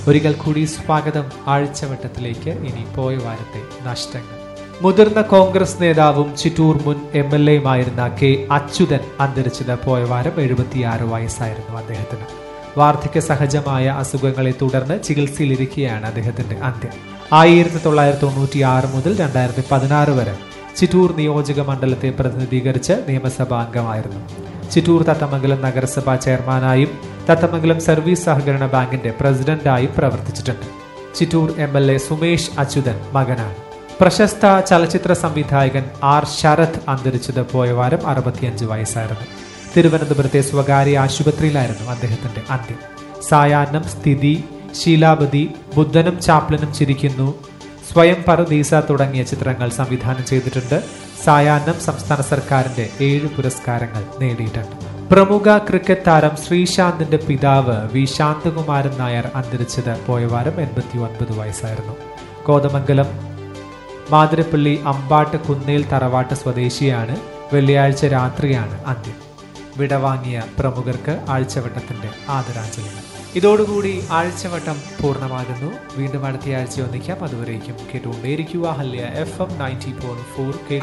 ഒരിക്കൽ കൂടി സ്വാഗതം ആഴ്ചവട്ടത്തിലേക്ക് ഇനി പോയ വാരത്തെ നഷ്ടങ്ങൾ മുതിർന്ന കോൺഗ്രസ് നേതാവും ചിറ്റൂർ മുൻ എം എൽ എയുമായിരുന്ന കെ അച്യുതൻ അന്തരിച്ചത് പോയ വാരം എഴുപത്തിയാറ് വയസ്സായിരുന്നു അദ്ദേഹത്തിന് വാർദ്ധക്യ സഹജമായ അസുഖങ്ങളെ തുടർന്ന് ചികിത്സയിലിരിക്കെയാണ് അദ്ദേഹത്തിന്റെ അന്ത്യം ആയിരത്തി തൊള്ളായിരത്തി തൊണ്ണൂറ്റി ആറ് മുതൽ രണ്ടായിരത്തി പതിനാറ് വരെ ചിറ്റൂർ നിയോജക മണ്ഡലത്തെ പ്രതിനിധീകരിച്ച് നിയമസഭാ അംഗമായിരുന്നു ചിറ്റൂർ തത്തമംഗലം നഗരസഭാ ചെയർമാനായും തത്തമംഗലം സർവീസ് സഹകരണ ബാങ്കിന്റെ പ്രസിഡന്റായും പ്രവർത്തിച്ചിട്ടുണ്ട് Chittur M L A Sumesh Achuthan മകനാണ് പ്രശസ്ത ചലച്ചിത്ര സംവിധായകൻ ആർ ശരത് അന്തരിച്ചത് പോയ വാരം അറുപത്തിയഞ്ച് വയസ്സായിരുന്നു തിരുവനന്തപുരത്തെ സ്വകാര്യ ആശുപത്രിയിലായിരുന്നു അദ്ദേഹത്തിന്റെ അന്ത്യം സായാഹ്നം സ്ഥിതി ശീലാവതി ബുദ്ധനും ചാപ്ലനും ചിരിക്കുന്നു സ്വയം പറുദീസ തുടങ്ങിയ ചിത്രങ്ങൾ സംവിധാനം ചെയ്തിട്ടുണ്ട് സായാഹ്നം സംസ്ഥാന സർക്കാരിന്റെ ഏഴ് പുരസ്കാരങ്ങൾ നേടിയിട്ടുണ്ട് പ്രമുഖ ക്രിക്കറ്റ് താരം ശ്രീശാന്തിന്റെ പിതാവ് വി ശാന്തകുമാരൻ നായർ അന്തരിച്ചത് പോയ വാരം എൺപത്തി ഒൻപത് വയസ്സായിരുന്നു കോതമംഗലം മാതിരപ്പള്ളി അമ്പാട്ട് കുന്നേൽ തറവാട്ട് സ്വദേശിയാണ് വെള്ളിയാഴ്ച രാത്രിയാണ് അന്ത്യം വിടവാങ്ങിയ പ്രമുഖർക്ക് ആഴ്ചവട്ടത്തിന്റെ ആദരാഞ്ജലികൾ ഇതോടുകൂടി ആഴ്ചവട്ടം പൂർണ്ണമാകുന്നു വീണ്ടും അടുത്ത ആഴ്ച ഒന്നിക്കാം അതുവരേക്കും കേട്ടുകൊണ്ടേയിരിക്കുക ഹല്യ F M ninety point four